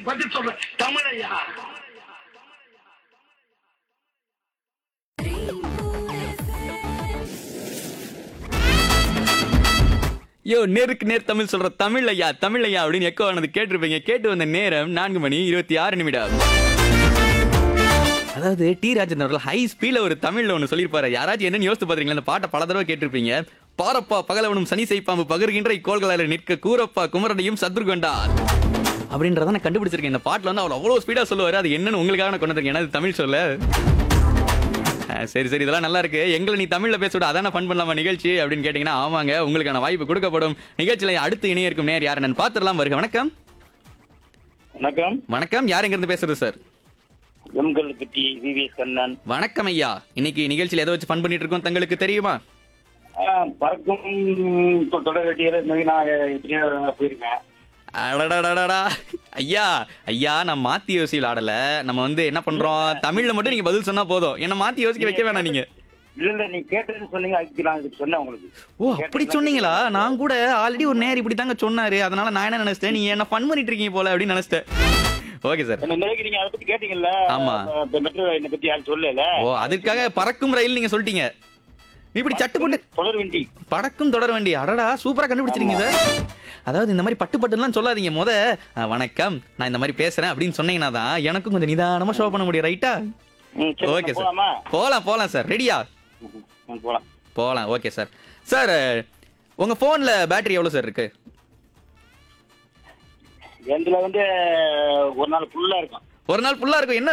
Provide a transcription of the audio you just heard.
பதில் சொல்ற தமிழையா யோ நேருக்கு நேர் தமிழ் சொல்ற தமிழ் ஐயா தமிழ் ஐயா அப்படின்னு எக்கோ ஆனது கேட்டிருப்பீங்க கேட்டு வந்த நேரம் நான்கு மணி இருபத்தி ஆறு நிமிடம் அதாவது டி ராஜேந்திரன் அவர்கள் ஹை ஸ்பீட்ல ஒரு தமிழ்ல ஒன்று சொல்லியிருப்பாரு யாராச்சும் என்னன்னு யோசித்து பாத்தீங்களா இந்த பாட்டை பல தடவை கேட்டிருப்பீங்க பாரப்பா பகலவனும் சனி செய்ப்பாம்பு பகர்கின்ற இக்கோள்களால நிற்க கூரப்பா குமரனையும் சத்ரு கொண்டார் அப்படின்றத நான் கண்டுபிடிச்சிருக்கேன் இந்த பாட்டில் வந்து அவர் அவ்வளோ ஸ்பீடா சொல்லுவாரு அது என்னன்னு உங்களுக்காக நான் கொண்டு வந்திருக்கேன் ஏன்னா இது தமிழ் சொல்ல ஆ, சரி சரி இதெல்லாம் நல்லா இருக்கு எங்களை நீ தமிழ்ல பேசுட அதான ஃபன் பண்ணலாமா நிகழ்ச்சி அப்படின்னு கேட்டீங்கன்னா ஆமாங்க உங்களுக்கான வாய்ப்பு கொடுக்கப்படும் நிகழ்ச்சியில அடுத்து இணைய இருக்கும் நேர் யார் என்னன்னு பார்த்துடலாம் வருக வணக்கம் வணக்கம் வணக்கம் யார் எங்க இருந்து பேசுறது சார் எம்கல் பற்றி விவிஎஸ் கண்ணன் வணக்கம் ஐயா இன்னைக்கு நிகழ்ச்சியில எதை வச்சு ஃபன் பண்ணிட்டு இருக்கோம் தங்களுக்கு தெரியுமா பறக்கும் தொடர் வெட்டியர் நான் எப்படியோ போயிருக்கேன் அடடடடடா ஐயா ஐயா நான் மாத்தி யோசியில் ஆடல நம்ம வந்து என்ன பண்றோம் தமிழ்ல மட்டும் நீங்க பதில் சொன்னா போதும் என்ன மாத்தி யோசிக்க வைக்க வேணாம் நீங்க இல்ல இல்ல நீ கேட்டதுன்னு சொன்னீங்க அதுக்கு நான் இதுக்கு சொன்னேன் உங்களுக்கு ஓ அப்படி சொன்னீங்களா நான் கூட ஆல்ரெடி ஒரு நேர் இப்படி தாங்க சொன்னாரு அதனால நான் என்ன நினைச்சிட்டேன் நீங்க என்ன ஃபன் பண்ணிட்டு இருக்கீங்க போல அப்படின்னு நினைச்சிட்டேன் ஓகே சார் என்ன நிலைக்கு நீங்க அதை பத்தி கேட்டீங்கல்ல ஆமா. இப்ப மெட்ரோ என்னை பத்தி யாரும் சொல்லல ஓ அதுக்காக பறக்கும் ரயில் நீங்க சொல்லிட்டீங்க நீ இப்படி சட்டு போட்டு தொடர் வண்டி பறக்கும் தொடர் வண்டி அடடா சூப்பரா கண்டுபிடிச்சிருக்கீங்க சார் அதாவது இந்த மாதிரி பட்டு பட்டுலாம் சொல்லாதீங்க முத அஹ், வணக்கம் நான் இந்த மாதிரி பேசுறேன் அப்படின்னு சொன்னீங்கன்னா தான் எனக்கும் கொஞ்சம் நிதானமா ஷோ பண்ண முடியும் ரைட்டா ம், சரி, ஓகே சார் போலாமா போலாம் போலாம் சார் ரெடியா ம், போலாம் போலாம் ஓகே சார் சார் உங்க போன்ல பேட்டரி எவ்வளவு சார் இருக்கு எந்துல வந்து ஒரு நாள் ஃபுல்லா இருக்கும் ஒரு நாள் ஃபுல்லா இருக்கும் என்ன